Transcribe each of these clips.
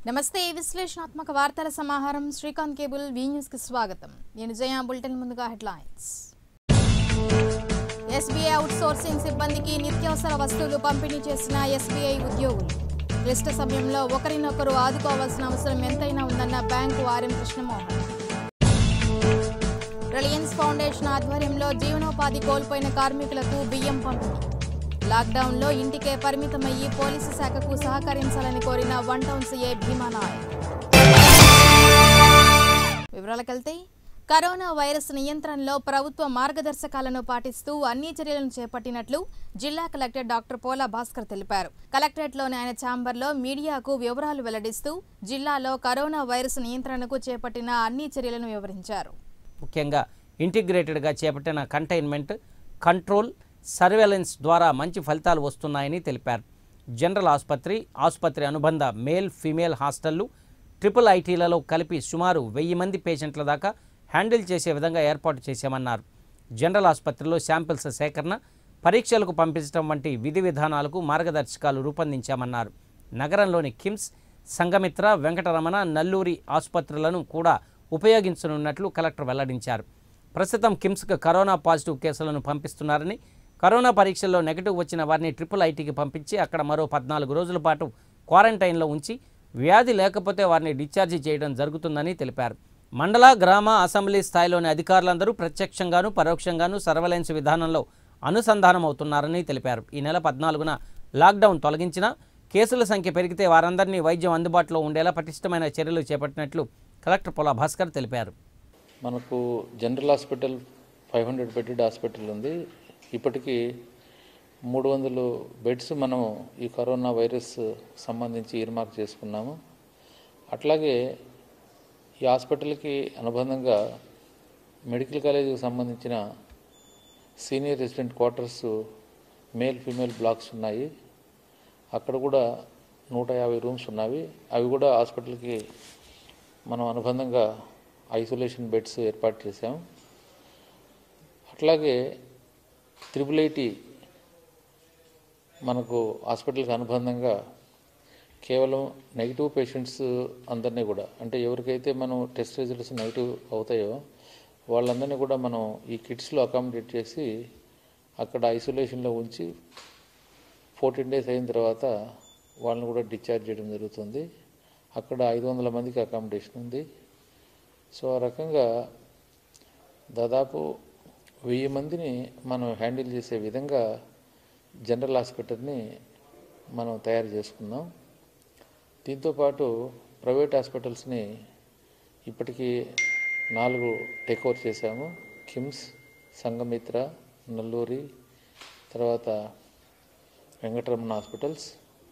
నమస్తే విశ్లేషణాత్మక వార్తల సమాహారం శ్రీకాంత్ కేబుల్ వి న్యూస్ కి స్వాగతం నేను జయ బులెటిన్ ముందుగా హెడ్లైన్స్ ఎస్బీఐ అవుట్ సోర్సింగ్ సిబ్బందికి నిత్యావసర వస్తువులు పంపిణీ చేసిన ఎస్బీఐ ఉద్యోగులు క్లిష్ట సమయంలో ఒకరినొకరు ఆదుకోవాల్సిన అవసరం ఎంతైనా ఉందన్న bank RM Krishnamohan Reliance foundation ఆధ్వర్యంలో జీవనోపాధి కోల్పోయిన కార్మికులకు బియ్యం పంపిణీ లాక్డౌన్లో ఇంటికే పరిమితమయ్యి పోలీసు శాఖకు సహకరించాలని కోరిన వన్ టౌన్ సీఏ భీమానాయక్ వివరాలకెళ్తే కరోనా వైరస్ నియంత్రణలో ప్రభుత్వ మార్గదర్శకాలను పాటిస్తూ అన్ని చర్యలను చేపట్టినట్లు జిల్లా కలెక్టర్ డాక్టర్ పోలా భాస్కర్ తెలిపారు కలెక్టరేట్లోని ఆయన ఛాంబర్లో మీడియాకు వివరాలు వెల్లడిస్తూ జిల్లాలో కరోనా వైరస్ నియంత్రణకు చేపట్టిన అన్ని చర్యలను వివరించారు ముఖ్యంగా ఇంటిగ్రేటెడ్గా చేపట్టిన కంటైన్మెంట్ కంట్రోల్ సర్వేలెన్స్ ద్వారా మంచి ఫలితాలు వస్తున్నాయని తెలిపారు జనరల్ ఆసుపత్రి ఆసుపత్రి అనుబంధ మేల్ ఫీమేల్ హాస్టళ్లు ట్రిపుల్ ఐటీలలో కలిపి సుమారు వెయ్యి మంది పేషెంట్ల దాకా హ్యాండిల్ చేసే విధంగా ఏర్పాటు చేశామన్నారు జనరల్ ఆసుపత్రిలో శాంపిల్స్ సేకరణ పరీక్షలకు పంపించడం వంటి విధి విధానాలకు మార్గదర్శకాలు రూపొందించామన్నారు నగరంలోని కిమ్స్ సంగమిత్ర వెంకటరమణ నల్లూరి ఆసుపత్రులను కూడా ఉపయోగించనున్నట్లు కలెక్టర్ వెల్లడించారు ప్రస్తుతం కిమ్స్కు కరోనా పాజిటివ్ కేసులను పంపిస్తున్నారని కరోనా పరీక్షల్లో నెగటివ్ వచ్చిన వారిని ట్రిపుల్ ఐటీకి పంపించి అక్కడ మరో పద్నాలుగు రోజుల పాటు క్వారంటైన్లో ఉంచి వ్యాధి లేకపోతే వారిని డిశ్చార్జి చేయడం జరుగుతుందని తెలిపారు మండల గ్రామ అసెంబ్లీ స్థాయిలోని అధికారులందరూ ప్రత్యక్షంగాను పరోక్షంగాను సర్వలెన్స్ విధానంలో అనుసంధానమవుతున్నారని తెలిపారు ఈ నెల పద్నాలుగున లాక్డౌన్ తొలగించినా కేసుల సంఖ్య పెరిగితే వారందరినీ వైద్యం అందుబాటులో ఉండేలా పటిష్టమైన చర్యలు చేపట్టినట్లు కలెక్టర్ పొలా భాస్కర్ తెలిపారు మనకు general hospital five hundred bedded hospital ఉంది ఇప్పటికీ మూడు వందలు బెడ్స్ మనం ఈ కరోనా వైరస్ సంబంధించి ఈర్మార్క్ చేసుకున్నాము అట్లాగే ఈ హాస్పిటల్కి అనుబంధంగా మెడికల్ కాలేజీకి సంబంధించిన senior resident quarters male female blocks ఉన్నాయి అక్కడ కూడా నూట యాభై రూమ్స్ ఉన్నవి అవి కూడా హాస్పిటల్కి మనం అనుబంధంగా ఐసోలేషన్ బెడ్స్ ఏర్పాటు చేశాం అట్లాగే త్రిబుల్ ఐటీ మనకు హాస్పిటల్కి అనుబంధంగా కేవలం నెగిటివ్ పేషెంట్స్ అందరినీ కూడా అంటే ఎవరికైతే మనం టెస్ట్ రిజల్ట్స్ నెగిటివ్ అవుతాయో వాళ్ళందరినీ కూడా మనం ఈ కిట్స్లో అకామిడేట్ చేసి అక్కడ ఐసోలేషన్లో ఉంచి ఫోర్టీన్ డేస్ అయిన తర్వాత వాళ్ళని కూడా డిశ్చార్జ్ చేయడం జరుగుతుంది అక్కడ ఐదు వందల మందికి అకామిడేషన్ ఉంది సో ఆ రకంగా దాదాపు వెయ్యి మందిని మనం హ్యాండిల్ చేసే విధంగా జనరల్ హాస్పిటల్ని మనం తయారు చేసుకున్నాం దీంతోపాటు ప్రైవేట్ హాస్పిటల్స్ని ఇప్పటికీ నాలుగు టేక్ ఓవర్ చేశాము కిమ్స్ సంగమిత్ర నల్లూరి తర్వాత వెంకటరమణ హాస్పిటల్స్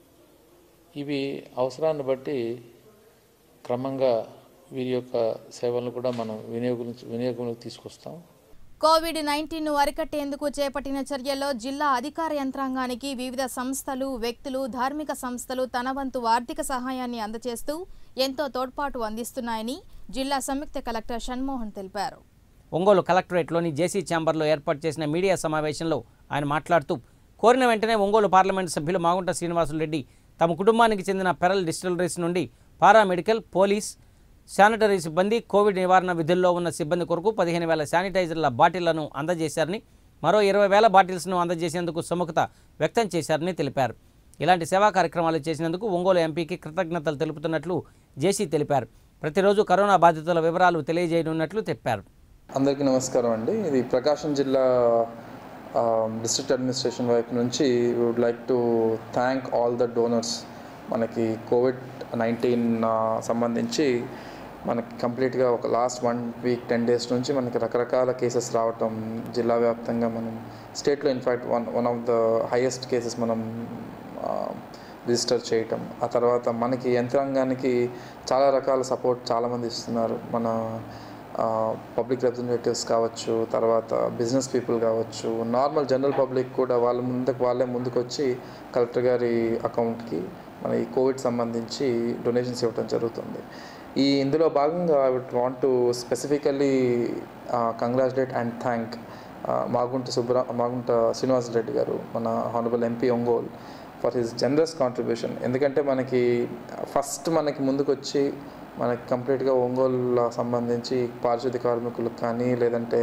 ఇవి అవసరాన్ని బట్టి క్రమంగా వీరి యొక్క సేవలను కూడా మనం వినియోగం వినియోగంలోకి తీసుకొస్తాం కోవిడ్ నైన్టీన్ ను అరికట్టేందుకు చేపట్టిన చర్యల్లో జిల్లా అధికార యంత్రాంగానికి వివిధ సంస్థలు వ్యక్తులు ధార్మిక సంస్థలు తన వంతు ఆర్థిక సహాయాన్ని అందజేస్తూ ఎంతో తోడ్పాటు అందిస్తున్నాయని జిల్లా సంయుక్త కలెక్టర్ షణ్మోహన్ తెలిపారు ఒంగోలు కలెక్టరేట్లోని జేసీ ఛాంబర్లో ఏర్పాటు చేసిన మీడియా సమావేశంలో ఆయన మాట్లాడుతూ కోరిన వెంటనే ఒంగోలు పార్లమెంటు సభ్యులు మాగుంట శ్రీనివాసులు రెడ్డి తమ కుటుంబానికి చెందిన పెరల్ డిస్టిలరీస్ నుండి పారామెడికల్ పోలీస్ శానిటరీ సిబ్బంది కోవిడ్ నివారణ విధుల్లో ఉన్న సిబ్బంది కొరకు పదిహేను వేల శానిటైజర్ల బాటిళ్లను అందజేశారని మరో ఇరవై వేల బాటిల్స్ను అందజేసేందుకు సుముఖత వ్యక్తం చేశారని తెలిపారు ఇలాంటి సేవా కార్యక్రమాలు చేసినందుకు ఒంగోలు ఎంపీకి కృతజ్ఞతలు తెలుపుతున్నట్లు జేసీ తెలిపారు ప్రతిరోజు కరోనా బాధితుల వివరాలు తెలియజేయనున్నట్లు చెప్పారు అందరికీ నమస్కారం అండి ఇది ప్రకాశం జిల్లా డిస్ట్రిక్ట్ అడ్మినిస్ట్రేషన్ వైపు నుంచి would like to thank all the donors మనకి కోవిడ్ నైన్టీన్ సంబంధించి మనకి కంప్లీట్గా ఒక last one week ten days నుంచి మనకి రకరకాల కేసెస్ రావటం జిల్లా వ్యాప్తంగా మనం స్టేట్లో in fact one one of the highest cases మనం రిజిస్టర్ చేయటం ఆ తర్వాత మనకి యంత్రాంగానికి చాలా రకాల సపోర్ట్ చాలామంది ఇస్తున్నారు మన పబ్లిక్ రిప్రజెంటేటివ్స్ కావచ్చు తర్వాత బిజినెస్ పీపుల్ కావచ్చు నార్మల్ జనరల్ పబ్లిక్ కూడా వాళ్ళ ముందుకు వాళ్ళే ముందుకు వచ్చి కలెక్టర్ గారి అకౌంట్కి మన ఈ కోవిడ్ సంబంధించి డొనేషన్స్ ఇవ్వడం జరుగుతుంది ఈ ఇందులో భాగంగా I would want to specifically congratulate and thank Magunta సుబ్ర మాగుంట శ్రీనివాస రెడ్డి గారు మన honourable MP Ongole for his generous contribution ఎందుకంటే మనకి ఫస్ట్ మనకి ముందుకు వచ్చి మనకి కంప్లీట్గా ఒంగోలు సంబంధించి పారిశుద్ధ్య కార్మికులకు కానీ లేదంటే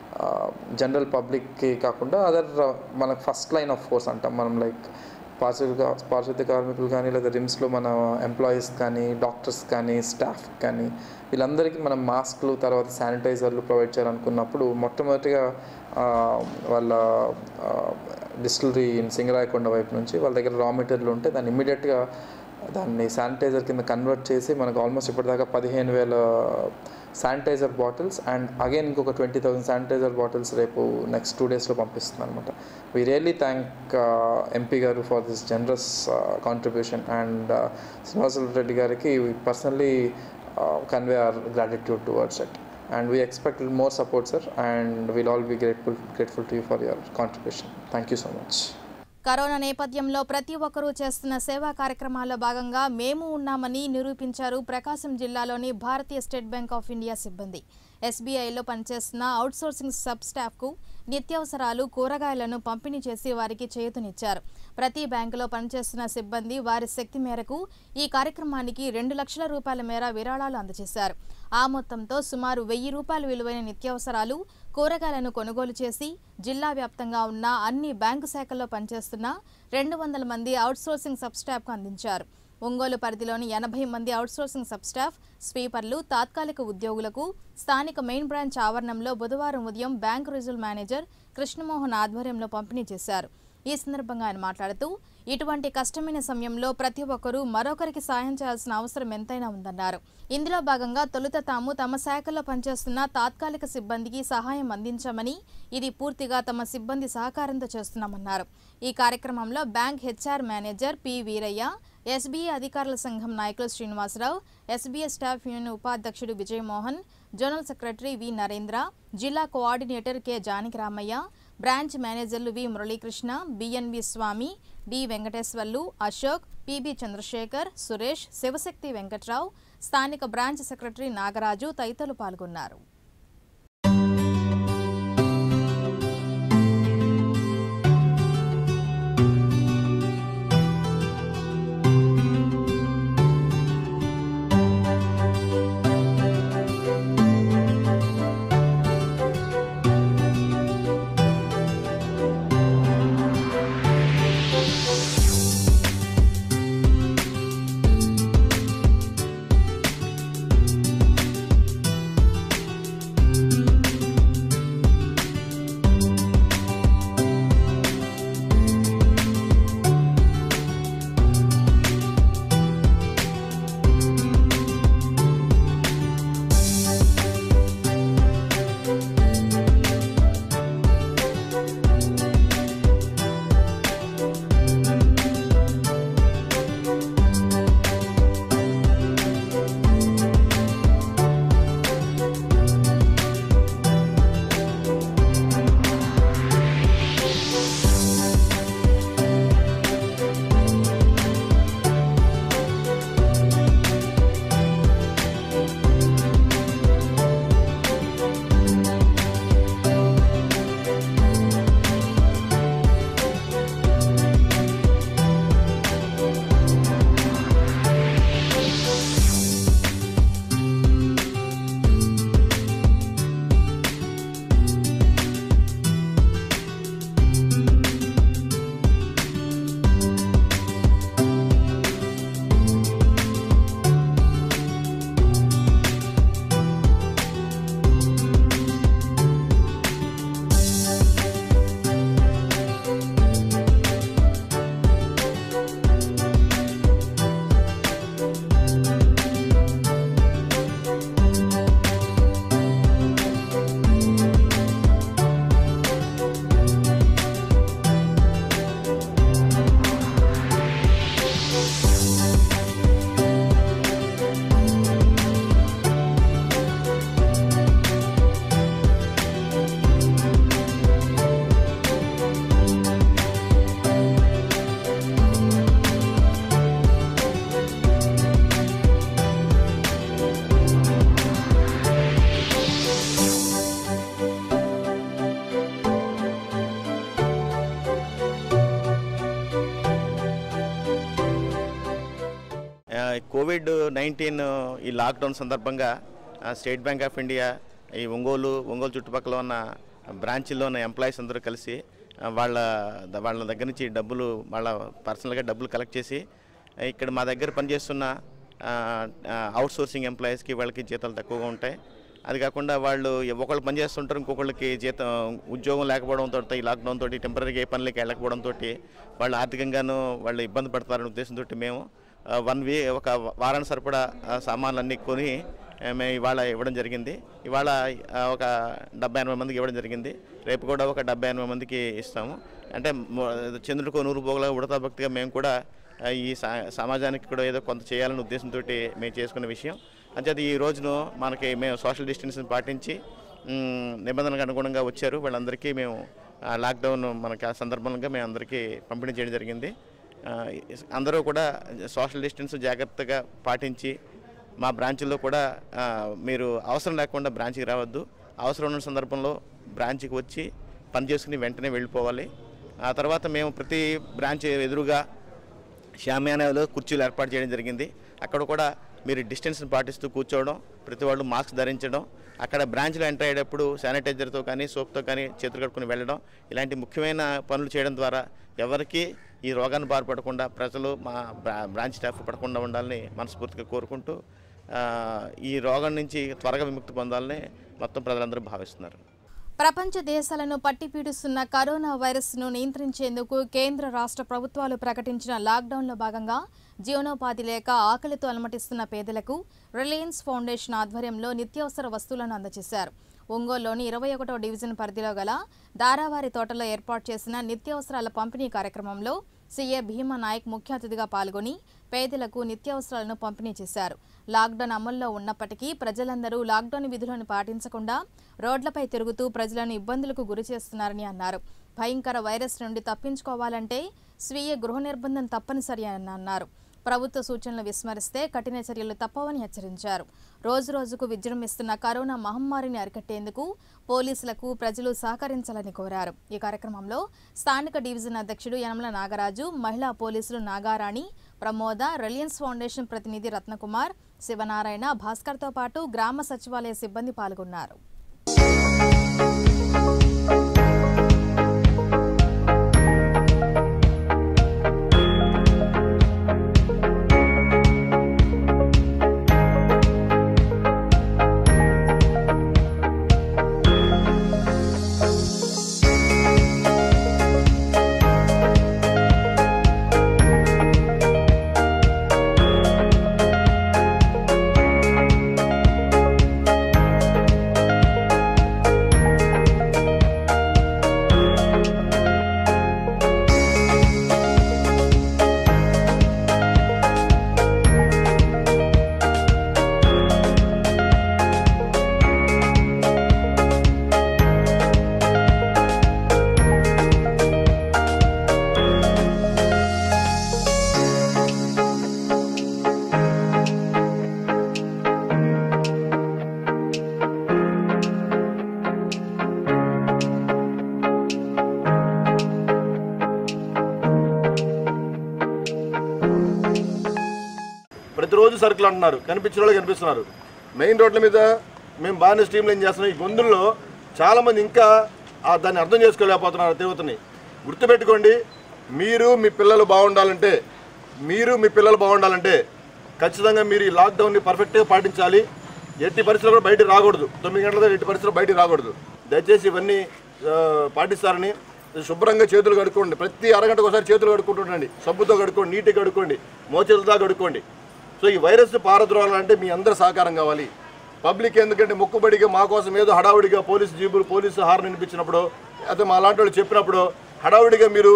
జనరల్ పబ్లిక్కి కాకుండా అదర్ మనకు ఫస్ట్ లైన్ ఆఫ్ ఫోర్స్ అంటాం మనం లైక్ పారిశుద్ధ్య పారిశుద్ధ్య కార్మికులు కానీ లేదా రిమ్స్లో మన ఎంప్లాయీస్ కానీ డాక్టర్స్ కానీ స్టాఫ్ కానీ వీళ్ళందరికీ మనం మాస్క్లు తర్వాత శానిటైజర్లు ప్రొవైడ్ చేయాలనుకున్నప్పుడు మొట్టమొదటిగా ఆ, వాళ్ళ డిస్టిలరీ ఇన్ సింగరాయకొండ వైపు నుంచి వాళ్ళ దగ్గర రా మెటీరియల్ ఉంటే దాన్ని ఇమ్మీడియట్గా దాన్ని శానిటైజర్ కింద కన్వర్ట్ చేసి మనకు ఆల్మోస్ట్ ఇప్పటిదాకా పదిహేను వేల శానిటైజర్ బాటిల్స్ అండ్ అగైన్ ఇంకొక ట్వంటీ థౌసండ్ శానిటైజర్ బాటిల్స్ రేపు నెక్స్ట్ టూ డేస్లో పంపిస్తుంది అనమాట వీ రియల్లీ థ్యాంక్ ఎంపీ గారు for this generous contribution and Srinivasulu Reddy గారికి personally convey our gratitude towards it and we expect more support sir and we'll all be grateful grateful to you for your contribution thank you so much corona నేపథ్యంలో ప్రతి ఒక్కరూ చేస్తున్న సేవా కార్యక్రమాల్లో భాగంగా మేము ఉన్నామని నిరూపించారు ప్రకాశం జిల్లాలోని భారతీయ స్టేట్ బ్యాంక్ ఆఫ్ ఇండియా సిబ్బంది ఎస్బీఐలో పనిచేస్తున్న అవుట్సోర్సింగ్ సబ్ స్టాఫ్కు నిత్యావసరాలు కూరగాయలను పంపిణీ చేసి వారికి చేయూతనిచ్చారు ప్రతి బ్యాంకులో పనిచేస్తున్న సిబ్బంది వారి శక్తి మేరకు ఈ కార్యక్రమానికి రెండు లక్షల రూపాయల మేర విరాళాలు అందజేశారు ఆ మొత్తంతో సుమారు వెయ్యి రూపాయల విలువైన నిత్యావసరాలు కూరగాయలను కొనుగోలు చేసి జిల్లా వ్యాప్తంగా ఉన్న అన్ని బ్యాంకు శాఖల్లో పనిచేస్తున్న రెండు వందల మంది అవుట్సోర్సింగ్ సబ్ స్టాఫ్కు అందించారు ఒంగోలు పరిధిలోని ఎనభై మంది అవుట్సోర్సింగ్ సబ్ స్టాఫ్ స్వీపర్లు తాత్కాలిక ఉద్యోగులకు స్థానిక మెయిన్ బ్రాంచ్ ఆవరణంలో బుధవారం ఉదయం బ్యాంకు రిజర్వ్ మేనేజర్ కృష్ణమోహన్ ఆధ్వర్యంలో పంపిణీ చేశారు ఈ సందర్భంగా ఆయన మాట్లాడుతూ ఇటువంటి కష్టమైన సమయంలో ప్రతి ఒక్కరూ మరొకరికి సాయం చేయాల్సిన అవసరం ఎంతైనా ఉందన్నారు ఇందులో భాగంగా తొలుత తాము తమ శాఖలో పనిచేస్తున్న తాత్కాలిక సిబ్బందికి సహాయం అందించామని ఇది పూర్తిగా తమ సిబ్బంది సహకారంతో చేస్తున్నామన్నారు ఈ కార్యక్రమంలో bank HR manager P Veeraiah SBI అధికారుల సంఘం నాయకులు శ్రీనివాసరావు ఎస్బీఐ స్టాఫ్ యూనియన్ ఉపాధ్యక్షుడు Vijayamohan general secretary V Narendra జిల్లా కోఆర్డినేటర్ కె జానకిరామయ్య బ్రాంచ్ మేనేజర్లు V Muralikrishna BNV Swamy D Venkateswarlu Ashok PB Chandrasekhar Suresh Sivasakthi Venkatrao స్థానిక బ్రాంచ్ సెక్రటరీ నాగరాజు తదితరులు పాల్గొన్నారు కోవిడ్ నైన్టీన్ ఈ లాక్డౌన్ సందర్భంగా ఆ, స్టేట్ బ్యాంక్ ఆఫ్ ఇండియా ఈ ఒంగోలు ఒంగోలు చుట్టుపక్కల ఉన్న బ్రాంచ్లో ఉన్న ఎంప్లాయీస్ అందరూ కలిసి ఆ, వాళ్ళ వాళ్ళ దగ్గర నుంచి డబ్బులు వాళ్ళ పర్సనల్గా డబ్బులు కలెక్ట్ చేసి ఆ, ఇక్కడ మా దగ్గర పనిచేస్తున్న అవుట్ సోర్సింగ్ ఎంప్లాయీస్కి వాళ్ళకి జీతాలు తక్కువగా ఉంటాయి అది కాకుండా వాళ్ళు ఒకళ్ళు పని చేస్తుంటారు ఇంకొకళ్ళకి జీతం ఉద్యోగం లేకపోవడంతో ఈ లాక్డౌన్ తోటి టెంపరీగా ఏ పనులకి వెళ్ళకపోవడంతో వాళ్ళు ఆర్థికంగాను వాళ్ళు ఇబ్బంది పడతారనే ఉద్దేశంతో మేము వన్ వీ ఒక వారానికి సరిపడా ఆ, సామాన్లన్నీ కొని ఆ, మేము ఇవాళ ఇవ్వడం జరిగింది ఇవాళ ఆ, ఒక డెబ్బై ఎనభై మందికి ఇవ్వడం జరిగింది రేపు కూడా ఒక డెబ్బై ఎనభై మందికి ఇస్తాము అంటే మొ- చంద్రుడికో నూరు పోగల ఉడతా భక్తిగా మేము కూడా ఆ, ఈ సా- సమాజానికి కూడా ఏదో కొంత చేయాలనే ఉద్దేశంతో మేము చేసుకున్న విషయం అంచేత ఈ రోజును మనకి మేము సోషల్ డిస్టెన్స్ని పాటించి మ్, నిబంధనలకు అనుగుణంగా వచ్చారు వాళ్ళందరికీ మేము ఆ, లాక్డౌన్ మనకి ఆ సందర్భంగా మేము అందరికీ పంపిణీ చేయడం జరిగింది ఆ, అందరూ కూడా సోషల్ డిస్టెన్స్ జాగ్రత్తగా పాటించి మా బ్రాంచ్లో కూడా ఆ, మీరు అవసరం లేకుండా బ్రాంచ్కి రావద్దు అవసరం ఉన్న సందర్భంలో బ్రాంచ్కి వచ్చి పని చేసుకుని వెంటనే వెళ్ళిపోవాలి ఆ తర్వాత మేము ప్రతి బ్రాంచ్ ఎదురుగా షామ్యానాలో కుర్చీలు ఏర్పాటు చేయడం జరిగింది అక్కడ కూడా మీరు డిస్టెన్స్ని పాటిస్తూ కూర్చోవడం ప్రతి వాళ్ళు మాస్క్ ధరించడం అక్కడ బ్రాంచ్లో ఎంటర్ అయ్యేటప్పుడు శానిటైజర్తో కానీ సోప్తో కానీ చేతులు కట్టుకుని వెళ్ళడం ఇలాంటి ముఖ్యమైన పనులు చేయడం ద్వారా ఎవరికి ఈ రోగాన్ని బారిపడకుండా ప్రజలు మా బ్రా- బ్రాంచ్ స్టాఫ్ పడకుండా ఉండాలని మనస్ఫూర్తిగా కోరుకుంటూ ఆ, ఈ రోగం నుంచి త్వరగా విముక్తి పొందాలని మొత్తం ప్రజలందరూ భావిస్తున్నారు ప్రపంచ దేశాలను పట్టిపీడుస్తున్న కరోనా వైరస్ను నియంత్రించేందుకు కేంద్ర రాష్ట్ర ప్రభుత్వాలు ప్రకటించిన లాక్డౌన్లో భాగంగా జీవనోపాధి లేక ఆకలితో అలమటిస్తున్న పేదలకు రిలయన్స్ ఫౌండేషన్ ఆధ్వర్యంలో నిత్యావసర వస్తువులను అందజేశారు ఒంగోలులోని ఇరవై ఒకటో డివిజన్ పరిధిలో గల దారావారి తోటలో ఏర్పాటు చేసిన నిత్యావసరాల పంపిణీ కార్యక్రమంలో సీఏ భీమా నాయక్ ముఖ్య అతిథిగా పాల్గొని పేదలకు నిత్యావసరాలను పంపిణీ చేశారు లాక్డౌన్ అమల్లో ఉన్నప్పటికీ ప్రజలందరూ లాక్డౌన్ విధులను పాటించకుండా రోడ్లపై తిరుగుతూ ప్రజలను ఇబ్బందులకు గురి చేస్తున్నారని అన్నారు భయంకర వైరస్ నుండి తప్పించుకోవాలంటే స్వీయ గృహ నిర్బంధం తప్పనిసరి అని అన్నారు ప్రభుత్వ సూచనలు విస్మరిస్తే కఠిన చర్యలు తప్పవని హెచ్చరించారు రోజు రోజుకు విజృంభిస్తున్న కరోనా మహమ్మారిని అరికట్టేందుకు పోలీసులకు ప్రజలు సహకరించాలని కోరారు ఈ కార్యక్రమంలో స్థానిక డివిజన్ అధ్యక్షుడు యనమల నాగరాజు మహిళా పోలీసులు నాగారాణి ప్రమోద రిలయన్స్ ఫౌండేషన్ ప్రతినిధి రత్నకుమార్ శివనారాయణ భాస్కర్తో పాటు గ్రామ సచివాలయ సిబ్బంది పాల్గొన్నారు ప్రతిరోజు సరుకులు అంటున్నారు కనిపించిన వాళ్ళు కనిపిస్తున్నారు మెయిన్ రోడ్ల మీద మేము బాగానే స్ట్రీమ్ లైన్ చేస్తున్నాం ఈ గొంతుల్లో చాలామంది ఇంకా ఆ దాన్ని అర్థం చేసుకోలేకపోతున్నారు ఆ తీవ్రతని గుర్తుపెట్టుకోండి మీరు మీ పిల్లలు బాగుండాలంటే మీరు మీ పిల్లలు బాగుండాలంటే ఖచ్చితంగా మీరు ఈ లాక్డౌన్ని పర్ఫెక్ట్గా పాటించాలి ఎట్టి పరిస్థితుల్లో కూడా బయటికి రాకూడదు తొమ్మిది గంటల దాకా ఎట్టి పరిస్థితుల్లో బయటికి రాకూడదు దయచేసి ఇవన్నీ ఆ, పాటిస్తారని శుభ్రంగా చేతులు కడుక్కోండి ప్రతి అరగంటకు ఒకసారి చేతులు కడుక్కుంటుండండి సబ్బుతో కడుక్కోండి నీట్గా కడుక్కోండి మోచేతులతో కడుక్కోండి సో ఈ వైరస్ పారద్రోలాలంటే మీ అందరి సహకారం కావాలి పబ్లిక్ ఎందుకంటే మొక్కుబడిగా మా కోసం ఏదో హడావుడిగా పోలీసు జీబులు పోలీసు హార్న్ వినిపించినప్పుడు అయితే మా లాంటి వాళ్ళు చెప్పినప్పుడు హడావుడిగా మీరు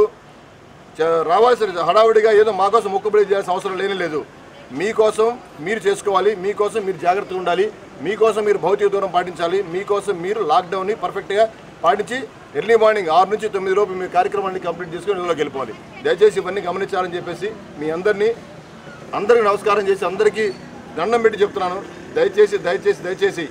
చ- రావాల్సిన హడావుడిగా ఏదో మా కోసం మొక్కుబడి చేయాల్సిన అవసరం లేని లేదు మీకోసం మీరు చేసుకోవాలి మీకోసం మీరు జాగ్రత్తగా ఉండాలి మీకోసం మీరు భౌతిక దూరం పాటించాలి మీకోసం మీరు లాక్డౌన్ని పర్ఫెక్ట్గా పాటించి ఎర్లీ మార్నింగ్ ఆరు నుంచి తొమ్మిది లోపు మీ కార్యక్రమాన్ని కంప్లీట్ చేసుకుని ఇందులోకి వెళ్ళిపోవాలి దయచేసి ఇవన్నీ గమనించాలని చెప్పేసి మీ అందరినీ అందరికీ నమస్కారం చేసి అందరికీ దండం పెట్టి చెప్తున్నాను దయచేసి దయచేసి దయచేసి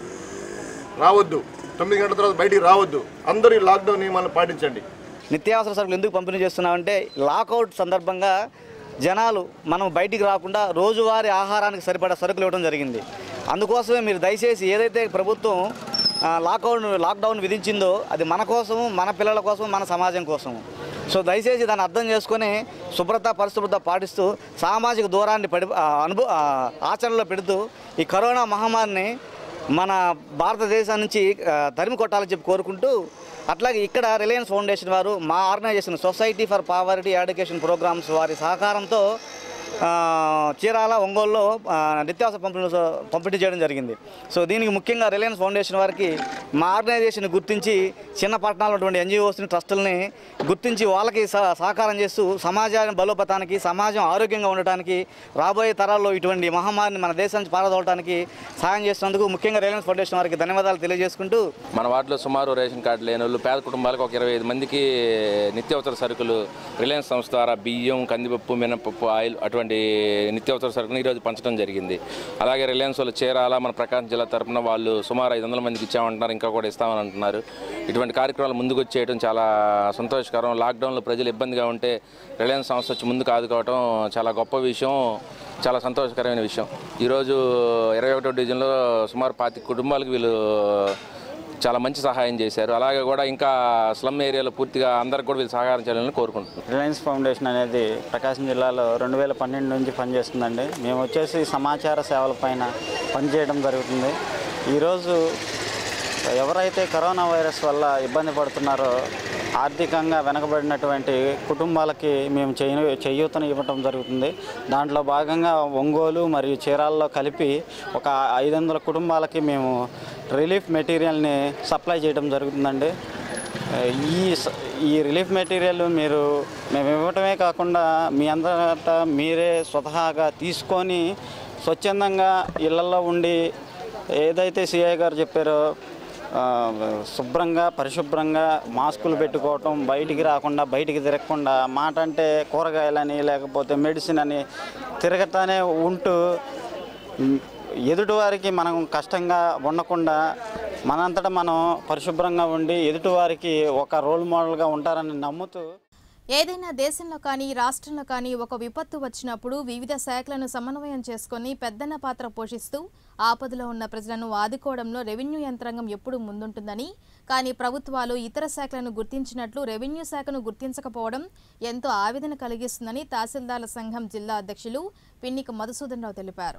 రావద్దు తొమ్మిది గంటల తర్వాత బయటికి రావద్దు అందరూ ఈ లాక్డౌన్ నియమాలను పాటించండి నిత్యావసర సరుకులు ఎందుకు పంపిణీ చేస్తున్నామంటే లాకౌట్ సందర్భంగా జనాలు మనం బయటికి రాకుండా రోజువారీ ఆహారానికి సరిపడా సరుకులు ఇవ్వడం జరిగింది అందుకోసమే మీరు దయచేసి ఏదైతే ప్రభుత్వం ఆ, లాక్డౌన్ లాక్డౌన్ విధించిందో అది మన కోసం మన పిల్లల కోసం మన సమాజం కోసం సో దయచేసి దాన్ని అర్థం చేసుకొని శుభ్రత పరిశుభ్రత పాటిస్తూ సామాజిక దూరాన్ని పడి ఆ, అనుభవ ఆ, ఆచరణలో పెడుతూ ఈ కరోనా మహమ్మారిని మన భారతదేశం నుంచి ఆ, తరిమి కొట్టాలని చెప్పి కోరుకుంటూ అట్లాగే ఇక్కడ రిలయన్స్ ఫౌండేషన్ వారు మా organisation society for poverty education programmes వారి సహకారంతో ఆ, చీరాల ఒంగోలులో ఆ, నిత్యావసర పంపిణీ పంపిణీ చేయడం జరిగింది సో దీనికి ముఖ్యంగా రిలయన్స్ ఫౌండేషన్ వారికి మా ఆర్గనైజేషన్ గుర్తించి చిన్న పట్టణాల్లో ఉన్నటువంటి ఎన్జిఓస్ని ట్రస్టులని గుర్తించి వాళ్ళకి సహ- సహకారం చేస్తూ సమాజాన్ని బలోపతానికి సమాజం ఆరోగ్యంగా ఉండటానికి రాబోయే తరాల్లో ఇటువంటి మహమ్మారిని మన దేశం నుంచి పారదోలటానికి సహాయం చేసినందుకు ముఖ్యంగా రిలయన్స్ ఫౌండేషన్ వారికి ధన్యవాదాలు తెలియజేసుకుంటూ మన వార్డులో సుమారు రేషన్ కార్డు లేని వాళ్ళు పేద కుటుంబాలకు ఒక ఇరవై ఐదు మందికి నిత్యావసర సరుకులు రిలయన్స్ సంస్థ ద్వారా బియ్యం కందిపప్పు మినపప్పు ఆయిల్ అటువంటి నిత్యావసర సరుకులు ఈరోజు పంచడం జరిగింది అలాగే రిలయన్స్ వాళ్ళు చేరాల మన ప్రకాశం జిల్లా తరపున వాళ్ళు సుమారు ఐదు వందల మందికి ఇచ్చామంటున్నారు ఇంకా కూడా ఇస్తామని అంటున్నారు ఇటువంటి కార్యక్రమాలు ముందుకు వచ్చేయడం చాలా సంతోషకరం లాక్డౌన్లో ప్రజలు ఇబ్బందిగా ఉంటే రిలయన్స్ సంస్థ వచ్చి ముందుకు ఆదుకోవడం చాలా గొప్ప విషయం చాలా సంతోషకరమైన విషయం ఈరోజు ఇరవై ఒకటో డివిజన్లో సుమారు పాతి కుటుంబాలకు వీళ్ళు చాలా మంచి సహాయం చేశారు అలాగే కూడా ఇంకా స్లమ్ ఏరియాలో పూర్తిగా అందరికి కూడా వీళ్ళు సహకారం చేయాలని కోరుకుంటున్నాను రిలయన్స్ ఫౌండేషన్ అనేది ప్రకాశం జిల్లాలో రెండు వేల పన్నెండు నుంచి పనిచేస్తుందండి మేము వచ్చేసి సమాచార సేవల పైన పనిచేయడం జరుగుతుంది ఈరోజు ఎవరైతే కరోనా వైరస్ వల్ల ఇబ్బంది పడుతున్నారో ఆర్థికంగా వెనకబడినటువంటి కుటుంబాలకి మేము చేయ చేయూతను ఇవ్వటం జరుగుతుంది దాంట్లో భాగంగా ఒంగోలు మరియు చీరాల్లో కలిపి ఒక ఐదు వందల కుటుంబాలకి మేము రిలీఫ్ మెటీరియల్ని సప్లై చేయడం జరుగుతుందండి ఈ స- ఈ రిలీఫ్ మెటీరియల్ మీరు మేము ఇవ్వటమే కాకుండా మీ అందరట మీరే స్వతహాగా తీసుకొని స్వచ్ఛందంగా ఇళ్లలో ఉండి ఏదైతే సిఐ గారు చెప్పారో ఆ, శుభ్రంగా పరిశుభ్రంగా మాస్కులు పెట్టుకోవటం బయటికి రాకుండా బయటికి తిరగకుండా మాట అంటే కూరగాయలని లేకపోతే మెడిసిన్ అని తిరగతానే ఉంటూ మ్, ఎదుటివారికి మనం కష్టంగా ఉండకుండా మనంతటా మనం పరిశుభ్రంగా ఉండి ఎదుటివారికి ఒక రోల్ మోడల్గా ఉంటారని నమ్ముతూ ఏదైనా దేశంలో కానీ రాష్ట్రంలో కానీ ఒక విపత్తు వచ్చినప్పుడు వివిధ శాఖలను సమన్వయం చేసుకొని పెద్దన్న పాత్ర పోషిస్తూ ఆపదలో ఉన్న ప్రజలను ఆదుకోవడంలో రెవెన్యూ యంత్రాంగం ఎప్పుడూ ముందుంటుందని కానీ ప్రభుత్వాలు ఇతర శాఖలను గుర్తించినట్లు రెవెన్యూ శాఖను గుర్తించకపోవడం ఎంతో ఆవేదన కలిగిస్తుందని తహసీల్దార్ల సంఘం జిల్లా అధ్యక్షులు పిన్నిక మధుసూదన్ రావు తెలిపారు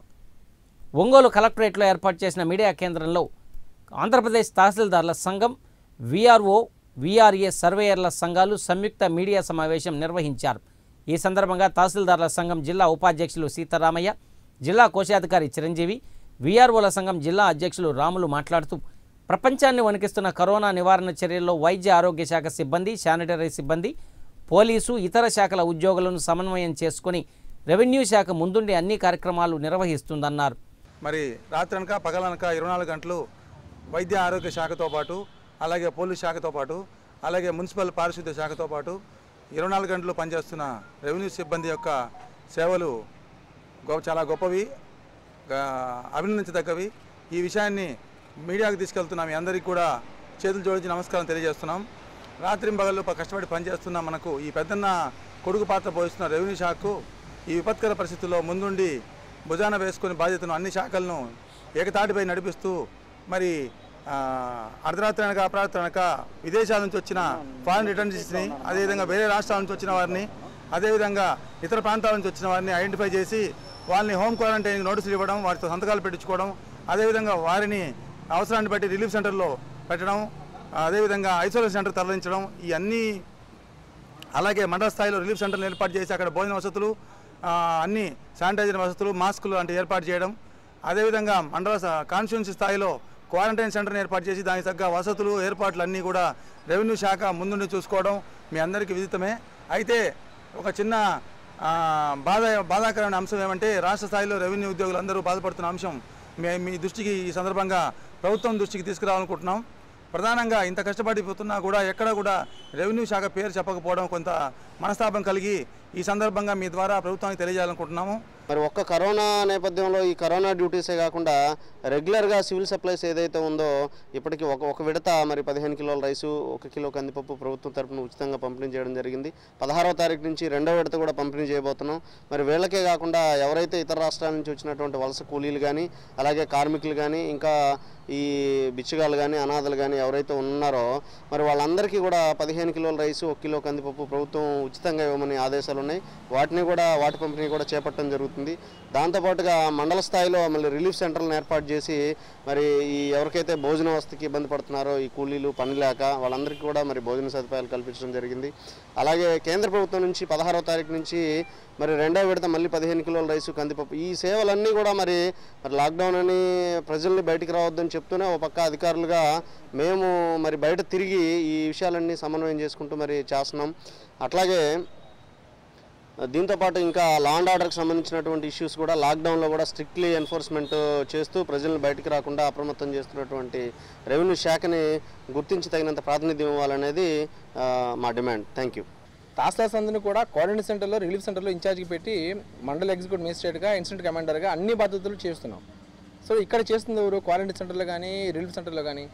ఒంగోలు కలెక్టరేట్లో ఏర్పాటు చేసిన మీడియా కేంద్రంలో ఆంధ్రప్రదేశ్ తహసీల్దార్ల సంఘం విఆర్ఓ విఆర్ఏ సర్వేయర్ల సంఘాలు సంయుక్త మీడియా సమావేశం నిర్వహించారు ఈ సందర్భంగా తహసీల్దార్ల సంఘం జిల్లా ఉపాధ్యక్షులు సీతారామయ్య జిల్లా కోశాధికారి చిరంజీవి విఆర్ఓల సంఘం జిల్లా అధ్యక్షులు రాములు మాట్లాడుతూ ప్రపంచాన్ని వణికిస్తున్న కరోనా నివారణ చర్యల్లో వైద్య ఆరోగ్య శాఖ సిబ్బంది శానిటరీ సిబ్బంది పోలీసు ఇతర శాఖల ఉద్యోగులను సమన్వయం చేసుకుని రెవెన్యూ శాఖ ముందుండి అన్ని కార్యక్రమాలు నిర్వహిస్తుందన్నారు మరి రాత్రనక పగలనక ఇరవై నాలుగు గంటలు వైద్య ఆరోగ్య శాఖతో పాటు అలాగే పోలీస్ శాఖతో పాటు అలాగే మున్సిపల్ పారిశుద్ధ్య శాఖతో పాటు ఇరవై నాలుగు గంటలు పనిచేస్తున్న రెవెన్యూ సిబ్బంది యొక్క సేవలు గొ- చాలా గొప్పవి గా- అభినందించదగ్గవి ఈ విషయాన్ని మీడియాకు తీసుకెళ్తున్న మీ అందరికీ కూడా చేతులు జోడించి నమస్కారం తెలియజేస్తున్నాం రాత్రింబగళ్ళు ప- కష్టపడి పనిచేస్తున్న మనకు ఈ పెద్దన్న కొడుకు పాత్ర పోషిస్తున్న రెవెన్యూ శాఖకు ఈ విపత్కర పరిస్థితుల్లో ముందుండి భుజాన వేసుకుని బాధ్యతను అన్ని శాఖలను ఏకతాటిపై నడిపిస్తూ మరి ఆ, అర్ధరాత్రి అనక అపరాత్రి అనక విదేశాల నుంచి వచ్చిన ఫారిన్ రిటర్న్స్ని అదేవిధంగా వేరే రాష్ట్రాల నుంచి వచ్చిన వారిని అదేవిధంగా ఇతర ప్రాంతాల నుంచి వచ్చిన వారిని ఐడెంటిఫై చేసి వాళ్ళని హోమ్ క్వారంటైన్ నోటీసులు ఇవ్వడం వారితో సంతకాలు పెట్టించుకోవడం అదేవిధంగా వారిని అవసరాన్ని బట్టి రిలీఫ్ సెంటర్లో పెట్టడం అదేవిధంగా ఐసోలేషన్ సెంటర్ తరలించడం ఈ అన్ని అలాగే మండల స్థాయిలో రిలీఫ్ సెంటర్లు ఏర్పాటు చేసి అక్కడ భోజన వసతులు ఆ, అన్ని శానిటైజర్ వసతులు మాస్కులు లాంటి ఏర్పాటు చేయడం అదేవిధంగా మండల కాన్స్టిట్యున్సీ స్థాయిలో క్వారంటైన్ సెంటర్ని ఏర్పాటు చేసి దానికి తగ్గ వసతులు ఏర్పాట్లు అన్నీ కూడా రెవెన్యూ శాఖ ముందుండి చూసుకోవడం మీ అందరికీ విదితమే అయితే ఒక చిన్న ఆ, బాధ బాధాకరమైన అంశం ఏమంటే రాష్ట్ర స్థాయిలో రెవెన్యూ ఉద్యోగులు అందరూ బాధపడుతున్న అంశం మే మీ దృష్టికి ఈ సందర్భంగా ప్రభుత్వం దృష్టికి తీసుకురావాలనుకుంటున్నాం ప్రధానంగా ఇంత కష్టపడిపోతున్నా కూడా ఎక్కడ కూడా రెవెన్యూ శాఖ పేరు చెప్పకపోవడం కొంత మనస్తాపం కలిగి ఈ సందర్భంగా మీ ద్వారా ప్రభుత్వానికి తెలియజేయాలనుకుంటున్నాము మరి ఒక్క కరోనా నేపథ్యంలో ఈ కరోనా డ్యూటీసే కాకుండా రెగ్యులర్గా సివిల్ సప్లైస్ ఏదైతే ఉందో ఇప్పటికీ ఒక ఒక విడత మరి పదిహేను కిలోల రైసు ఒక కిలో కందిపప్పు ప్రభుత్వం తరపున ఉచితంగా పంపిణీ చేయడం జరిగింది పదహారవ తారీఖు నుంచి రెండో విడత కూడా పంపిణీ చేయబోతున్నాం మరి వీళ్ళకే కాకుండా ఎవరైతే ఇతర రాష్ట్రాల నుంచి వచ్చినటువంటి వలస కూలీలు కానీ అలాగే కార్మికులు కానీ ఇంకా ఈ బిచ్చగాళ్ళు కానీ అనాథలు కానీ ఎవరైతే ఉన్నారో మరి వాళ్ళందరికీ కూడా పదిహేను కిలోల రైసు ఒక కిలో కందిపప్పు ప్రభుత్వం ఉచితంగా ఇవ్వమని ఆదేశాలు ఉన్నాయి వాటిని కూడా వాటి పంపిణీ కూడా చేపట్టడం జరుగుతుంది దాంతోపాటుగా మండల స్థాయిలో మళ్ళీ రిలీఫ్ సెంటర్లను ఏర్పాటు చేసి మరి ఈ ఎవరికైతే భోజన వసతికి ఇబ్బంది పడుతున్నారో ఈ కూలీలు పని లేక వాళ్ళందరికీ కూడా మరి భోజన సదుపాయాలు కల్పించడం జరిగింది అలాగే కేంద్ర ప్రభుత్వం నుంచి పదహారవ తారీఖు నుంచి మరి రెండో విడత మళ్ళీ పదిహేను కిలోల రైసు కందిపప్పు ఈ సేవలన్నీ కూడా మరి మరి లాక్డౌన్ అని ప్రజల్ని బయటికి రావద్దని చెప్తూనే ఒక పక్క అధికారులుగా మేము మరి బయట తిరిగి ఈ విషయాలన్నీ సమన్వయం చేసుకుంటూ మరి చేస్తున్నాం అట్లాగే దీంతో పాటు ఇంకా లా అండ్ ఆర్డర్కి సంబంధించినటువంటి ఇష్యూస్ కూడా లాక్డౌన్లో కూడా స్ట్రిక్ట్లీ ఎన్ఫోర్స్మెంట్ చేస్తూ ప్రజలను బయటికి రాకుండా అప్రమత్తం చేస్తున్నటువంటి రెవెన్యూ శాఖని గుర్తించి తగినంత ప్రాతినిధ్యం ఇవ్వాలనేది ఆ, మా డిమాండ్ థ్యాంక్ యూ టాస్క్ అందరినీ కూడా క్వారంటైన్ సెంటర్లో రిలీఫ్ సెంటర్లో ఇన్ఛార్జ్కి పెట్టి మండల ఎగ్జిక్యూటివ్ మేజిస్ట్రేట్గా ఇన్సిడెంట్ కమాండర్గా అన్ని బాధ్యతలు చేస్తున్నాం సో ఇక్కడ చేస్తుంది ఎవరు క్వారంటైన్ సెంటర్లో కానీ రిలీఫ్ సెంటర్లో కానీ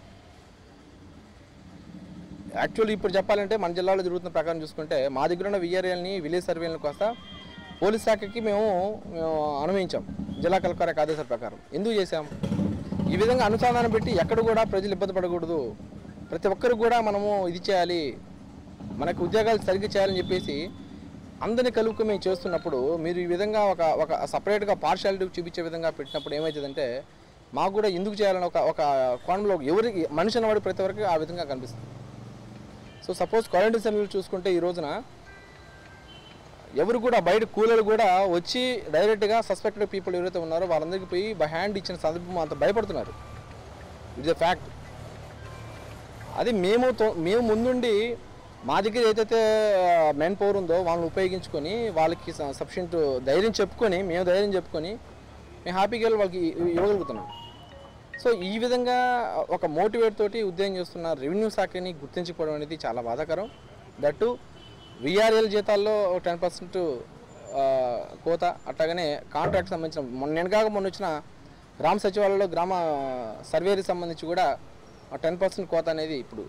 యాక్చువల్లీ ఇప్పుడు చెప్పాలంటే మన జిల్లాలో జరుగుతున్న ప్రకారం చూసుకుంటే మా దగ్గర ఉన్న విఆర్ఎల్ని విలేజ్ సర్వేలను కాస్త పోలీస్ శాఖకి మేము మేము అనుమతించాం జిల్లా కలెక్టర్ యొక్క ఆదేశాల ప్రకారం ఎందుకు చేశాం ఈ విధంగా అనుసంధానం పెట్టి ఎక్కడ కూడా ప్రజలు ఇబ్బంది పడకూడదు ప్రతి ఒక్కరికి కూడా మనము ఇది చేయాలి మనకు ఉద్యోగాలు సరిగ్గా చేయాలని చెప్పేసి అందరిని కలుపుకు మేము చేస్తున్నప్పుడు మీరు ఈ విధంగా ఒక ఒక సపరేట్గా పార్షాలిటీ చూపించే విధంగా పెట్టినప్పుడు ఏమవుతుందంటే మాకు కూడా ఎందుకు చేయాలని ఒక ఒక కోణంలో ఎవరికి మనిషి అన్నవాడు ప్రతి ఒక్కరికి ఆ విధంగా కనిపిస్తుంది సో సపోజ్ క్వారంటైన్ సెంటర్లు చూసుకుంటే ఈ రోజున ఎవరు కూడా బయట కూలర్లు కూడా వచ్చి డైరెక్ట్గా సస్పెక్టెడ్ పీపుల్ ఎవరైతే ఉన్నారో వాళ్ళందరికీ పోయి బై హ్యాండ్ ఇచ్చిన సందర్భం అంత భయపడుతున్నారు ఇట్స్ ఎ ఫ్యాక్ట్ అది మేము తో- మేము ముందుండి మా దగ్గర ఏదైతే మెయిన్ పవర్ ఉందో వాళ్ళని ఉపయోగించుకొని వాళ్ళకి సఫిషియంట్ ధైర్యం చెప్పుకొని మేము ధైర్యం చెప్పుకొని మేము హ్యాపీగా వెళ్ళి వాళ్ళకి ఇ- ఇవ్వగలుగుతున్నాం సో ఈ విధంగా ఒక మోటివేట్ తోటి ఉద్యోగం చేస్తున్న రెవెన్యూ శాఖని గుర్తించకపోవడం అనేది చాలా బాధాకరం దట్టు విఆర్ఎల్ జీతాల్లో టెన్ పర్సెంట్ కోత అట్లాగనే కాంట్రాక్ట్ సంబంధించిన మొన్న నేను కాక మొన్న వచ్చిన గ్రామ సచివాలయంలో గ్రామ సర్వేకి సంబంధించి కూడా టెన్ పర్సెంట్ కోత అనేది ఇప్పుడు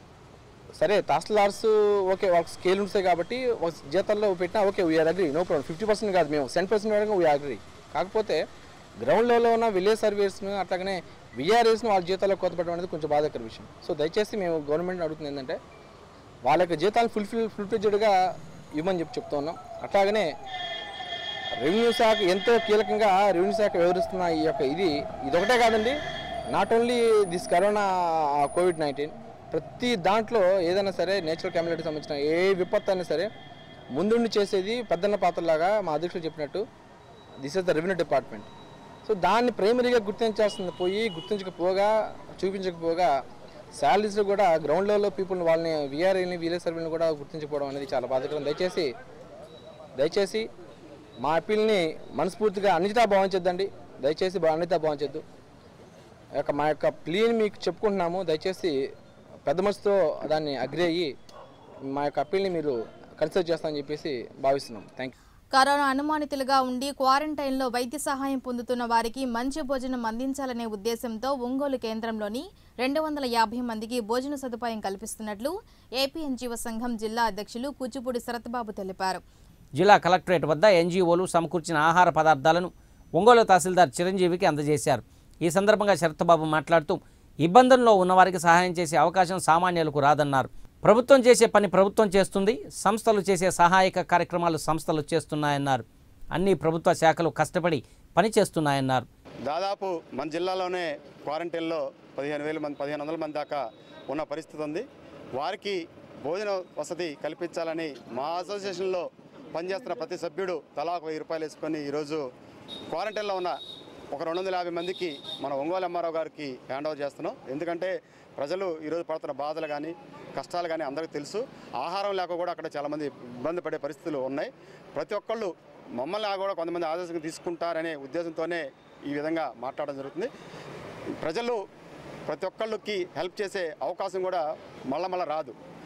సరే తహసీల్దార్స్ ఓకే వాళ్ళకి స్కేల్ ఉంటాయి కాబట్టి ఒక జీతాల్లో పెట్టినా okay we agree no problem fifty percent కాదు మేము సెవెన్ పర్సెంట్ వరకు వీఆర్ అగ్రీ కాకపోతే గ్రౌండ్ లెవెల్లో ఉన్న విలేజ్ సర్వీస్ను అట్లాగనే విఆర్ఎస్ను వాళ్ళ జీతాల్లో కోత పెట్టడం అనేది కొంచెం బాధాకర విషయం సో దయచేసి మేము గవర్నమెంట్ అడుగుతుంది ఏంటంటే వాళ్ళ యొక్క జీతాలు ఫుల్ఫిల్ ఫుల్ఫిల్జెడ్గా ఇవ్వమని చెప్పి చెప్తా ఉన్నాం అట్లాగనే రెవెన్యూ శాఖ ఎంతో కీలకంగా రెవెన్యూ శాఖ వ్యవహరిస్తున్న ఈ యొక్క ఇది ఇదొకటే కాదండి not only this corona Covid nineteen ప్రతి దాంట్లో ఏదైనా సరే నేచురల్ కెమిలిటీకి సంబంధించిన ఏ విపత్తు అయినా సరే ముందుండి చేసేది పెద్దన్న పాత్రలాగా మా అధ్యక్షులు చెప్పినట్టు this is the revenue department so దాన్ని ప్రైమరీగా గుర్తించాల్సింది పోయి గుర్తించకపోగా చూపించకపోగా శాలరీస్లో కూడా గ్రౌండ్ లెవెల్లో పీపుల్ని వాళ్ళని వీఆర్ఏని వీలే సర్వీని కూడా గుర్తించకపోవడం అనేది చాలా బాధాకరం దయచేసి దయచేసి మా అప్పీల్ని మనస్ఫూర్తిగా అన్నితా భావించొద్దండి దయచేసి బా- అన్నితా భావించొద్దు ఆ యొక్క మా యొక్క ప్లీని మీకు చెప్పుకుంటున్నాము దయచేసి పెద్ద మనసుతో దాన్ని అగ్రి అయ్యి మా యొక్క అప్పీల్ని మీరు కన్సిడర్ చేస్తామని చెప్పేసి భావిస్తున్నాం థ్యాంక్ యూ కరోనా అనుమానితులుగా ఉండి క్వారంటైన్లో వైద్య సహాయం పొందుతున్న వారికి మంచి భోజనం అందించాలనే ఉద్దేశంతో ఒంగోలు కేంద్రంలోని రెండు వందల యాభై మందికి భోజన సదుపాయం కల్పిస్తున్నట్లు ఏపీ ఎన్జీఓ సంఘం జిల్లా అధ్యక్షులు కూచిపూడి శరత్బాబు తెలిపారు జిల్లా కలెక్టరేట్ వద్ద ఎన్జీఓలు సమకూర్చిన ఆహార పదార్థాలను ఒంగోలు తహసీల్దార్ చిరంజీవికి అందజేశారు ఈ సందర్భంగా శరత్బాబు మాట్లాడుతూ ఇబ్బందుల్లో ఉన్నవారికి సహాయం చేసే అవకాశం సామాన్యులకు రాదన్నారు ప్రభుత్వం చేసే పని ప్రభుత్వం చేస్తుంది సంస్థలు చేసే సహాయక కార్యక్రమాలు సంస్థలు చేస్తున్నాయన్నారు అన్ని ప్రభుత్వ శాఖలు కష్టపడి పని చేస్తున్నాయన్నారు దాదాపు మన జిల్లాలోనే క్వారంటైన్లో పదిహేను వేల మంది పదిహేను వందల మంది దాకా ఉన్న పరిస్థితి ఉంది వారికి భోజన వసతి కల్పించాలని మా అసోసియేషన్లో పనిచేస్తున్న ప్రతి సభ్యుడు తలా ఒక వెయ్యి రూపాయలు వేసుకొని ఈరోజు క్వారంటైన్లో ఉన్న ఒక రెండు వందల యాభై మందికి మన ఒంగోలు ఎంఆర్ఓ గారికి హ్యాండ్ ఓవర్ చేస్తున్నాం ఎందుకంటే ప్రజలు ఈరోజు పడుతున్న బాధలు కానీ కష్టాలు కానీ అందరికీ తెలుసు ఆహారం లేక కూడా అక్కడ చాలామంది ఇబ్బంది పడే పరిస్థితులు ఉన్నాయి ప్రతి ఒక్కళ్ళు మమ్మల్ని కూడా కొంతమంది ఆదర్శంగా తీసుకుంటారనే ఉద్దేశంతోనే ఈ విధంగా మాట్లాడడం జరుగుతుంది ప్రజలు ప్రతి ఒక్కళ్ళకి హెల్ప్ చేసే అవకాశం కూడా మళ్ళా మళ్ళా రాదు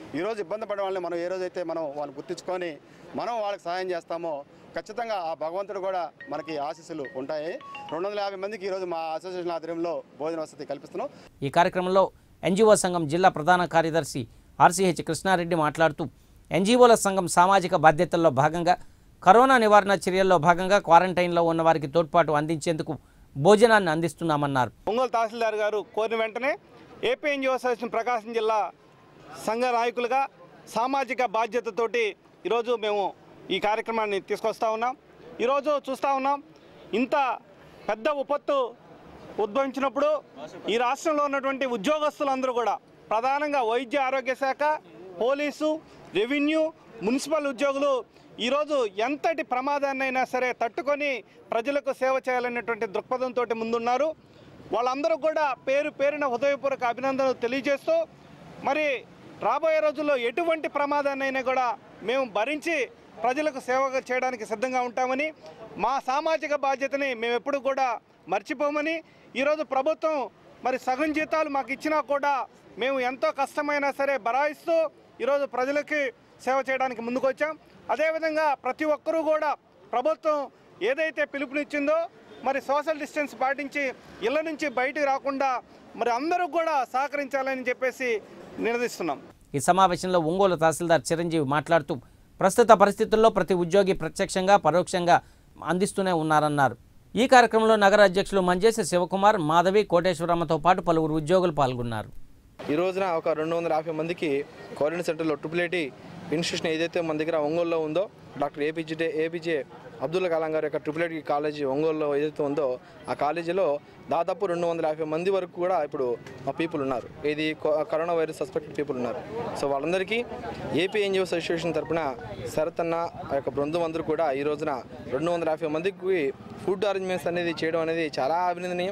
ఈరోజు ఇబ్బంది పడే వాళ్ళని మనం ఏ రోజైతే మనం వాళ్ళని గుర్తించుకొని మనం వాళ్ళకి సహాయం చేస్తామో ఖచ్చితంగా ఆ భగవంతుడు కూడా మనకి ఆశీస్సులు ఉంటాయి రెండు వందల యాభై మందికి ఈరోజు మా అసోసియేషన్ ఆధ్వర్యంలో భోజన వసతి కల్పిస్తున్నాం ఈ కార్యక్రమంలో ఎన్జిఓ సంఘం జిల్లా ప్రధాన కార్యదర్శి ఆర్సీహెచ్ కృష్ణారెడ్డి మాట్లాడుతూ ఎన్జిఓల సంఘం సామాజిక బాధ్యతల్లో భాగంగా కరోనా నివారణ చర్యల్లో భాగంగా క్వారంటైన్లో ఉన్న వారికి తోడ్పాటు అందించేందుకు భోజనాన్ని అందిస్తున్నామన్నారు ఒంగోలు తహసీల్దార్ గారు కోరిన వెంటనే ఏపీ ఎన్జిఓ అసోసియేషన్ ప్రకాశం జిల్లా సంఘ నాయకులుగా సామాజిక బాధ్యతతోటి ఈరోజు మేము ఈ కార్యక్రమాన్ని తీసుకొస్తా ఉన్నాం ఈరోజు చూస్తూ ఉన్నాం ఇంత పెద్ద విపత్తు ఉద్భవించినప్పుడు ఈ రాష్ట్రంలో ఉన్నటువంటి ఉద్యోగస్తులందరూ కూడా ప్రధానంగా వైద్య ఆరోగ్య శాఖ పోలీసు రెవెన్యూ మున్సిపల్ ఉద్యోగులు ఈరోజు ఎంతటి ప్రమాదాన్నైనా సరే తట్టుకొని ప్రజలకు సేవ చేయాలనేటువంటి దృక్పథంతో ముందున్నారు వాళ్ళందరూ కూడా పేరు పేరున హృదయపూర్వక అభినందనలు తెలియజేస్తూ మరి రాబోయే రోజుల్లో ఎటువంటి ప్రమాదాన్నైనా కూడా మేము భరించి ప్రజలకు సేవ చేయడానికి సిద్ధంగా ఉంటామని మా సామాజిక బాధ్యతని మేము ఎప్పుడు కూడా మర్చిపోమని ఈరోజు ప్రభుత్వం మరి సగం జీతాలు మాకు ఇచ్చినా కూడా మేము ఎంతో కష్టమైనా సరే బరాయిస్తూ ఈరోజు ప్రజలకి సేవ చేయడానికి ముందుకు వచ్చాం అదేవిధంగా ప్రతి ఒక్కరూ కూడా ప్రభుత్వం ఏదైతే పిలుపునిచ్చిందో మరి సోషల్ డిస్టెన్స్ పాటించి ఇళ్ళ నుంచి బయటికి రాకుండా మరి అందరూ కూడా సహకరించాలని చెప్పేసి నినదిస్తున్నాం ఈ సమావేశంలో ఒంగోలు తహసీల్దార్ చిరంజీవి మాట్లాడుతూ ప్రస్తుత పరిస్థితుల్లో ప్రతి ఉద్యోగి ప్రత్యక్షంగా పరోక్షంగా అందిస్తూనే ఉన్నారన్నారు ఈ కార్యక్రమంలో నగర అధ్యక్షులు మంజేసి శివకుమార్ మాధవి కోటేశ్వరమ్మతో పాటు పలువురు ఉద్యోగులు పాల్గొన్నారు ఈ రోజున ఒక రెండు వందల యాభై మందికి క్వారంటైన్ సెంటర్లో ట్రిపుల్ ఐటీ ఇన్స్టిట్యూషన్ ఏదైతే మన దగ్గర ఒంగోలులో ఉందో doctor APJ APJ Abdul Kalam గారి యొక్క ట్రిపుల్ ఐటీ కాలేజీ ఒంగోలులో ఏదైతే ఉందో ఆ కాలేజీలో దాదాపు రెండు వందల యాభై మంది వరకు కూడా ఇప్పుడు మా పీపుల్ ఉన్నారు ఇది co- corona virus suspected people ఉన్నారు సో వాళ్ళందరికీ ఏపీ ఎన్జిఓ అసోసియేషన్ తరపున శరత్ అన్న ఆ యొక్క బృందం అందరూ కూడా ఈ రోజున రెండు వందల యాభై మందికి ఫుడ్ అరేంజ్మెంట్స్ అనేది చేయడం అనేది చాలా అభినందనీయం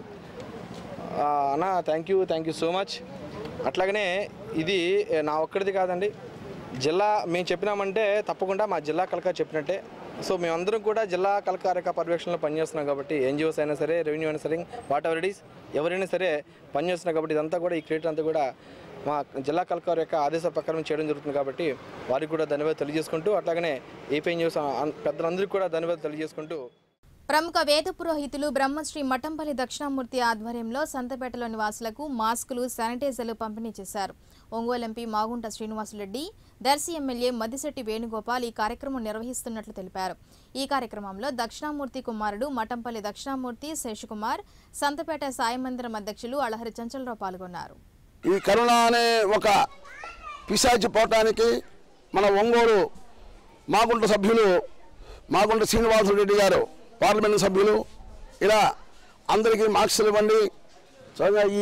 ఆ, అన్న thank you thank you so much అట్లాగనే ఇది ఏ, నా ఒక్కడిది కాదండి జిల్లా మేము చెప్పినామంటే తప్పకుండా మా జిల్లా కలెక్టర్ చెప్పినట్టే సో మేమందరం కూడా జిల్లా కలెక్టర్ యొక్క పర్యవేక్షణలో పనిచేస్తున్నాం కాబట్టి ఎన్జిఓస్ అయినా సరే రెవెన్యూ అయినా సరే వాట్ ఎవర్ ఇట్ ఈస్ ఎవరైనా సరే పనిచేస్తున్నాం కాబట్టి ఇదంతా కూడా ఈ క్రియేట్ అంతా కూడా మా జిల్లా కలెక్టర్ యొక్క ఆదేశాల ప్రకారం చేయడం జరుగుతుంది కాబట్టి వారికి కూడా ధన్యవాదాలు తెలియజేసుకుంటూ అట్లాగనే ఏపీ న్యూస్ పెద్దలందరికీ కూడా ధన్యవాదాలు తెలియజేసుకుంటూ ప్రముఖ వేద పురోహితులు బ్రహ్మశ్రీ మఠంపల్లి దక్షిణామూర్తి ఆధ్వర్యంలో సంతపేటలోని వాసులకు మాస్కులు శానిటైజర్లు పంపిణీ చేశారు ఒంగోలు ఎంపీ మాగుంట శ్రీనివాసులరెడ్డి దర్శి ఎమ్మెల్యే మదిశెట్టి వేణుగోపాల్ ఈ కార్యక్రమం నిర్వహిస్తున్నట్లు తెలిపారు ఈ కార్యక్రమంలో దక్షిణామూర్తి కుమారుడు మఠంపల్లి దక్షిణామూర్తి శేషకుమార్ సంతపేట సాయి మందిరం అధ్యక్షులు అళహరి చంచలరావు పాల్గొన్నారు ఈ కరోనా అనే ఒక పిశాచి పోవటానికి మన ఒంగోలు మాగుంట సభ్యులు మాగుంట శ్రీనివాసరెడ్డి గారు పార్లమెంట్ సభ్యులు ఇలా అందరికీ మార్క్స్లు ఇవ్వండి సరిగా ఈ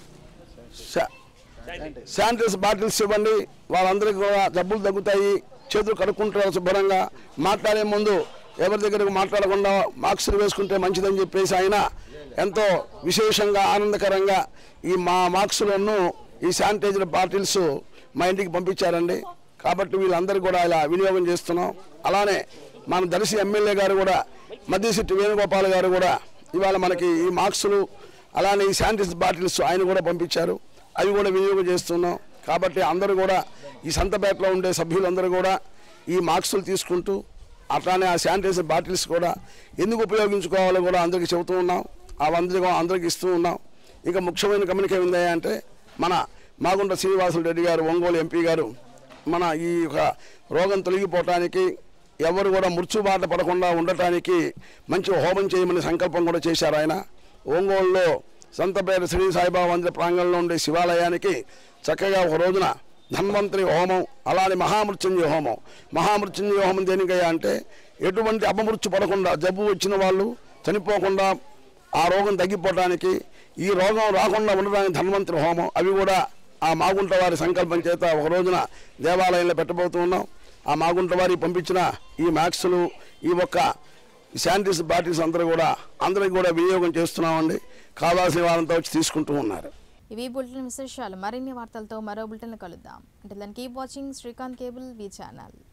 శా- శానిటైజర్ బాటిల్స్ ఇవ్వండి వాళ్ళందరికీ కూడా జబ్బులు తగ్గుతాయి చేతులు కడుక్కుంటారు శుభ్రంగా మాట్లాడే ముందు ఎవరి దగ్గరకు మాట్లాడకుండా మార్క్స్లు వేసుకుంటే మంచిదని చెప్పేసి ఆయన ఎంతో విశేషంగా ఆనందకరంగా ఈ మా మార్క్స్లను ఈ శానిటైజర్ బాటిల్స్ మా ఇంటికి పంపించారండి కాబట్టి వీళ్ళందరూ కూడా ఇలా వినియోగం చేస్తున్నాం అలానే మన దర్శి ఎమ్మెల్యే గారు కూడా మధ్యశెట్టి వేణుగోపాల్ గారు కూడా ఇవాళ మనకి ఈ మార్క్స్లు అలానే ఈ శానిటైజర్ బాటిల్స్ ఆయన కూడా పంపించారు అవి కూడా వినియోగం చేస్తున్నాం కాబట్టి అందరూ కూడా ఈ సంతపేటలో ఉండే సభ్యులందరూ కూడా ఈ మార్క్స్లు తీసుకుంటూ అట్లానే ఆ శానిటైజర్ బాటిల్స్ కూడా ఎందుకు ఉపయోగించుకోవాలో కూడా అందరికీ చెబుతూ ఉన్నాం అవందరికీ కూడా అందరికీ ఇస్తూ ఉన్నాం ఇంకా ముఖ్యమైన గమనిక ఏంది అంటే మన మాగుంట శ్రీనివాసులు రెడ్డి గారు ఒంగోలు ఎంపీ గారు మన ఈ యొక్క రోగం తొలగిపోవటానికి ఎవరు కూడా మృత్యుబాట పడకుండా ఉండటానికి మంచి హోమం చేయమని సంకల్పం కూడా చేశారు ఆయన ఒంగోలులో సంతపేట శ్రీ సాయిబాబా మందిర ప్రాంగణంలో ఉండే శివాలయానికి చక్కగా ఒక రోజున ధన్వంతరి హోమం అలానే మహామృత్యుంజయ హోమం మహామృత్యుంజయ హోమం దేనికయ్యా అంటే ఎటువంటి అపమృత్యు పడకుండా జబ్బు వచ్చిన వాళ్ళు చనిపోకుండా ఆ రోగం తగ్గిపోవడానికి ఈ రోగం రాకుండా ఉండడానికి ధన్వంతరి హోమం అవి కూడా ఆ మాగుంట వారి సంకల్పం చేత ఒక రోజున దేవాలయంలో పెట్టబోతున్నాం ఆ మాగుంట వారికి పంపించిన ఈ మ్యాక్స్లు ఈ ఒక్క శానిటైజర్ బాటిల్స్ అందరూ కూడా అందరికి కూడా వినియోగం చేస్తున్నామండి కావాల్సిన వారంతా వచ్చి తీసుకుంటూ ఉన్నారు ఇవి బులెటిన్ విశేషాలు మరిన్ని వార్తలతో మరో బులెటిన్ కలుద్దాం అంటే దాన్ని keep watching Srikanth cable V channel